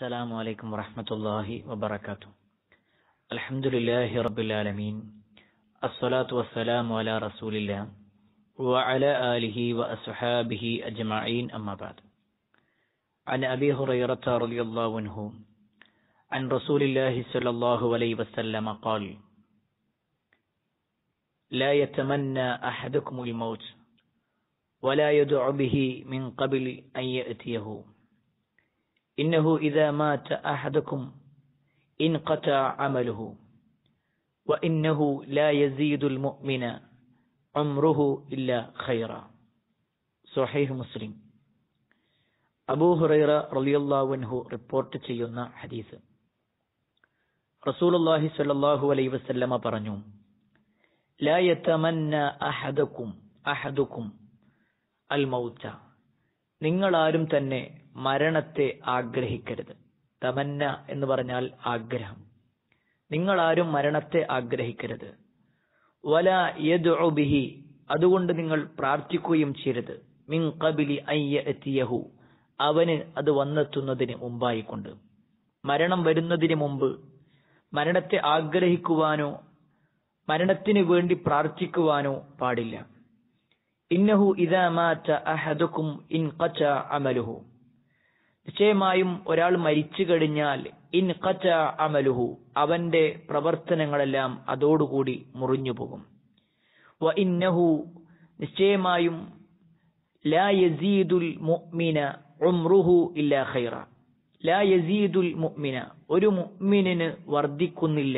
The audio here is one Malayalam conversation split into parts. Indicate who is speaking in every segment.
Speaker 1: السلام عليكم ورحمة الله وبركاته الحمد لله رب العالمين الصلاة والسلام على رسول الله وعلى آله وأصحابه أجمعين أما بعد عن أبي هريرة رضي الله عنه عن رسول الله صلى الله عليه وسلم قال لا يتمنى أحدكم الموت ولا يدع به من قبل أن يأتيه إنه إذا مات أحدكم انقطع عمله وإنه لا يزيد المؤمن عمره إلا خيرا صحيح مسلم അബൂ ഹുറൈറ റളിയല്ലാഹു റിപ്പോർട്ട് ചെയ്യുന്ന ഹദീസ് റസൂലുള്ളാഹി സ്വല്ലല്ലാഹു അലൈഹി വസല്ലമ പറഞ്ഞു ലാ യതമന്ന അഹദകും അഹദുക്കും അൽ മൗത്ത നിങ്ങൾ ആരും തന്നെ മരണത്തെ ആഗ്രഹിക്കരുത് തമന്ന എന്ന് പറഞ്ഞാൽ ആഗ്രഹം നിങ്ങൾ ആരും മരണത്തെ ആഗ്രഹിക്കരുത് വല യദ്ഉ ബിഹി അതുകൊണ്ട് നിങ്ങൾ പ്രാർത്ഥിക്കുകയും ചെയ്യരുത് മിൻ ഖബിലി അയ്യഅതിയഹു അവന് അത് വന്നെത്തുന്നതിന് മുമ്പായിക്കൊണ്ട് മരണം വരുന്നതിന് മുമ്പ് മരണത്തെ ആഗ്രഹിക്കുവാനോ മരണത്തിന് വേണ്ടി പ്രാർത്ഥിക്കുവാനോ പാടില്ല ഇന്നഹു ഇദാ മാറ്റ അഹദുക്കും ഇൻ ഖച്ച അമലുഹു നിശ്ചയമായും ഒരാൾ മരിച്ചു കഴിഞ്ഞാൽ ഇൻ ഖച്ച അമലുഹു അവന്റെ പ്രവർത്തനങ്ങളെല്ലാം അതോടുകൂടി മുറിഞ്ഞു പോകും വ ഇന്നഹു നിശ്ചയമായും ലാ യസീദുൽ മുഅ്മിന ഉംറുഹു ഇല്ലാ ഖൈറ ലാ യസീദുൽ മുഅ്മിന ഒരു മുഅ്മിനിന് വർദ്ധിക്കുന്നില്ല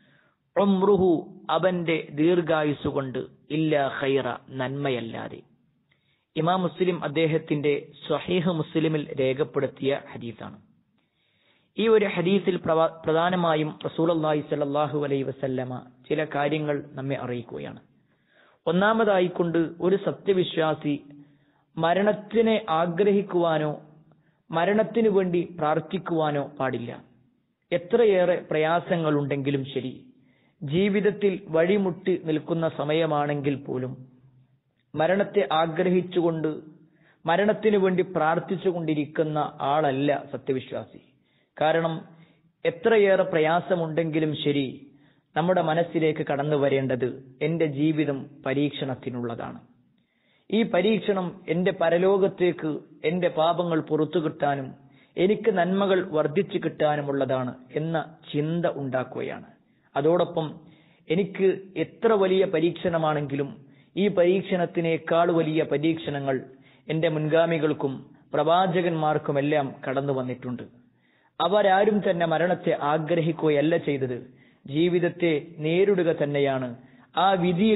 Speaker 1: ഉംറുഹു അവന്റെ ദീർഘായുസ് കൊണ്ട് ഇല്ല ഖൈറ നന്മയല്ലാതെ ഇമാം മുസ്ലിം അദ്ദേഹത്തിന്റെ സ്വഹീഹ് മുസ്ലിമിൽ രേഖപ്പെടുത്തിയ ഹദീസാണ് ഈ ഒരു ഹദീസിൽ പ്രധാനമായും റസൂലി സല്ലാഹു അലൈ വസല്ലമ ചില കാര്യങ്ങൾ നമ്മെ അറിയിക്കുകയാണ് ഒന്നാമതായിക്കൊണ്ട് ഒരു സത്യവിശ്വാസി മരണത്തിനെ ആഗ്രഹിക്കുവാനോ മരണത്തിനു വേണ്ടി പ്രാർത്ഥിക്കുവാനോ പാടില്ല എത്രയേറെ പ്രയാസങ്ങളുണ്ടെങ്കിലും ശരി ജീവിതത്തിൽ വഴിമുട്ടി നിൽക്കുന്ന സമയമാണെങ്കിൽ പോലും മരണത്തെ ആഗ്രഹിച്ചുകൊണ്ട് മരണത്തിനു വേണ്ടി പ്രാർത്ഥിച്ചുകൊണ്ടിരിക്കുന്ന ആളല്ല സത്യവിശ്വാസി കാരണം എത്രയേറെ പ്രയാസമുണ്ടെങ്കിലും ശരി നമ്മുടെ മനസ്സിലേക്ക് കടന്നു വരേണ്ടത് എന്റെ ജീവിതം പരീക്ഷണത്തിനുള്ളതാണ് ഈ പരീക്ഷണം എന്റെ പരലോകത്തേക്ക് എന്റെ പാപങ്ങൾ പുറത്തു കിട്ടാനും എനിക്ക് നന്മകൾ വർദ്ധിച്ചു കിട്ടാനുമുള്ളതാണ് എന്ന ചിന്ത ഉണ്ടാക്കുകയാണ് അതോടൊപ്പം എനിക്ക് എത്ര വലിയ പരീക്ഷണമാണെങ്കിലും ഈ പരീക്ഷണത്തിനേക്കാൾ വലിയ പരീക്ഷണങ്ങൾ എന്റെ മുൻഗാമികൾക്കും പ്രവാചകന്മാർക്കുമെല്ലാം കടന്നു വന്നിട്ടുണ്ട് അവരാരും തന്നെ മരണത്തെ ആഗ്രഹിക്കുകയല്ല ചെയ്തത് ജീവിതത്തെ നേരിടുക തന്നെയാണ് ആ വിധിയിൽ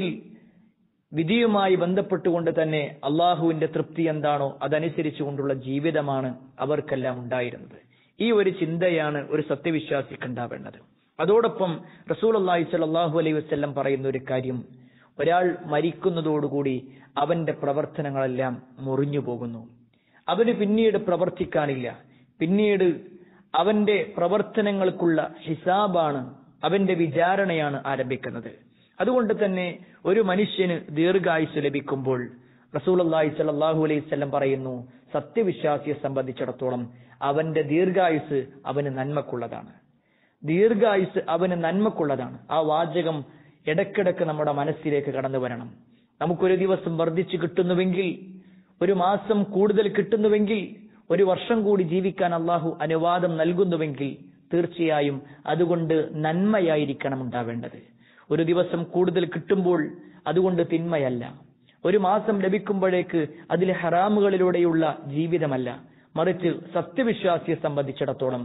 Speaker 1: വിധിയുമായി ബന്ധപ്പെട്ടുകൊണ്ട് തന്നെ അള്ളാഹുവിന്റെ തൃപ്തി എന്താണോ അതനുസരിച്ചുകൊണ്ടുള്ള ജീവിതമാണ് അവർക്കെല്ലാം ഉണ്ടായിരുന്നത് ഈ ഒരു ചിന്തയാണ് ഒരു സത്യവിശ്വാസിക്ക് ഉണ്ടാവേണ്ടത് അതോടൊപ്പം റസൂൽ അള്ളാഹി സ്വല്ലല്ലാഹു അലൈഹി വസല്ലം പറയുന്ന ഒരു കാര്യം ഒരാൾ മരിക്കുന്നതോടുകൂടി അവന്റെ പ്രവർത്തനങ്ങളെല്ലാം മുറിഞ്ഞു പോകുന്നു അവന് പിന്നീട് പ്രവർത്തിക്കാനില്ല പിന്നീട് അവന്റെ പ്രവർത്തനങ്ങൾക്കുള്ള ഹിസാബാണ് അവന്റെ വിചാരണയാണ് ആരംഭിക്കുന്നത് അതുകൊണ്ട് തന്നെ ഒരു മനുഷ്യന് ദീർഘായുസ് ലഭിക്കുമ്പോൾ റസൂൽ അള്ളാഹി സല്ലാഹു അലൈഹി സ്വല്ലം പറയുന്നു സത്യവിശ്വാസിയെ സംബന്ധിച്ചിടത്തോളം അവന്റെ ദീർഘായുസ് അവന് നന്മക്കുള്ളതാണ് ദീർഘായുസ് അവന് നന്മക്കുള്ളതാണ് ആ വാചകം ഇടക്കിടക്ക് നമ്മുടെ മനസ്സിലേക്ക് കടന്നു വരണം നമുക്കൊരു ദിവസം വർദ്ധിച്ചു കിട്ടുന്നുവെങ്കിൽ ഒരു മാസം കൂടുതൽ കിട്ടുന്നുവെങ്കിൽ ഒരു വർഷം കൂടി ജീവിക്കാൻ അള്ളാഹു അനുവാദം നൽകുന്നുവെങ്കിൽ തീർച്ചയായും അതുകൊണ്ട് നന്മയായിരിക്കണം ഉണ്ടാവേണ്ടത് ഒരു ദിവസം കൂടുതൽ കിട്ടുമ്പോൾ അതുകൊണ്ട് തിന്മയല്ല ഒരു മാസം ലഭിക്കുമ്പോഴേക്ക് അതിലെ ഹറാമുകളിലൂടെയുള്ള ജീവിതമല്ല മറിച്ച് സത്യവിശ്വാസിയെ സംബന്ധിച്ചിടത്തോളം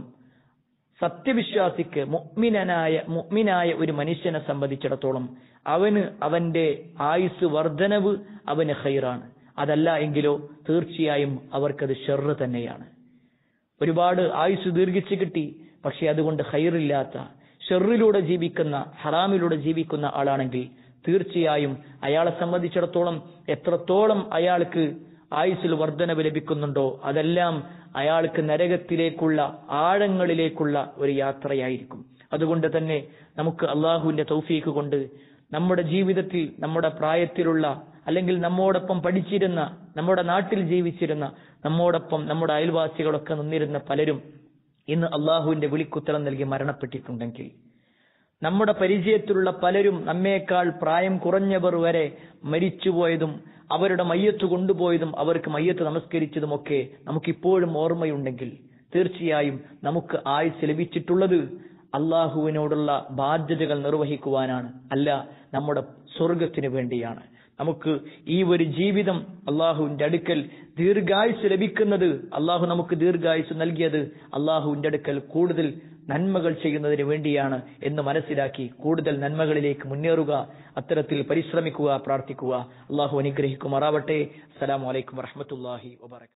Speaker 1: സത്യവിശ്വാസിക്ക് മുഅ്മിനായ മുഅ്മിനായ ഒരു മനുഷ്യനെ സംബന്ധിച്ചിടത്തോളം അവന് അവന്റെ ആയുസ് വർധനവ് അവന് ഹൈറാണ് അതല്ല എങ്കിലോ തീർച്ചയായും അവർക്കത് ഷെറ് തന്നെയാണ് ഒരുപാട് ആയുസ് ദീർഘിച്ചു കിട്ടി പക്ഷെ അതുകൊണ്ട് ഹൈറില്ലാത്ത ഷെറിലൂടെ ജീവിക്കുന്ന ഹറാമിലൂടെ ജീവിക്കുന്ന ആളാണെങ്കിൽ തീർച്ചയായും അയാളെ സംബന്ധിച്ചിടത്തോളം എത്രത്തോളം അയാൾക്ക് ആയുസ്സിൽ വർധനവ് ലഭിക്കുന്നുണ്ടോ അതെല്ലാം അയാൾക്ക് നരകത്തിലേക്കുള്ള ആഴങ്ങളിലേക്കുള്ള ഒരു യാത്രയായിരിക്കും അതുകൊണ്ട് തന്നെ നമുക്ക് അള്ളാഹുവിന്റെ തൗഫീക്ക് കൊണ്ട് നമ്മുടെ ജീവിതത്തിൽ നമ്മുടെ പ്രായത്തിലുള്ള അല്ലെങ്കിൽ നമ്മോടൊപ്പം പഠിച്ചിരുന്ന നമ്മുടെ നാട്ടിൽ ജീവിച്ചിരുന്ന നമ്മോടൊപ്പം നമ്മുടെ അയൽവാസികളൊക്കെ നിന്നിരുന്ന പലരും ഇന്ന് അള്ളാഹുവിന്റെ വിളിക്കുത്തരം നൽകി മരണപ്പെട്ടിട്ടുണ്ടെങ്കിൽ നമ്മുടെ പരിചയത്തിലുള്ള പലരും നമ്മേക്കാൾ പ്രായം കുറഞ്ഞവർ വരെ മരിച്ചുപോയതും അവരുടെ മയ്യത്ത് കൊണ്ടുപോയതും അവർക്ക് മയ്യത്ത് നമസ്കരിച്ചതുമൊക്കെ നമുക്കിപ്പോഴും ഓർമ്മയുണ്ടെങ്കിൽ തീർച്ചയായും നമുക്ക് ആയുസ് ലഭിച്ചിട്ടുള്ളത് അള്ളാഹുവിനോടുള്ള ബാധ്യതകൾ നിർവഹിക്കുവാനാണ് അല്ല നമ്മുടെ സ്വർഗത്തിന് വേണ്ടിയാണ് നമുക്ക് ഈ ഒരു ജീവിതം അള്ളാഹുവിന്റെ അടുക്കൽ ദീർഘായുസ് ലഭിക്കുന്നത് അള്ളാഹു നമുക്ക് ദീർഘായുസ് നൽകിയത് അള്ളാഹുവിന്റെ അടുക്കൽ കൂടുതൽ നന്മകൾ ചെയ്യുന്നതിന് വേണ്ടിയാണ് എന്ന് മനസ്സിലാക്കി കൂടുതൽ നന്മകളിലേക്ക് മുന്നേറുക അത്തരത്തിൽ പരിശ്രമിക്കുക പ്രാർത്ഥിക്കുക അള്ളാഹു അനുഗ്രഹിക്കുമാറാവട്ടെ അസ്സലാമു അലൈക്കും വറഹമത്തുല്ലാഹി വബറകാതുഹു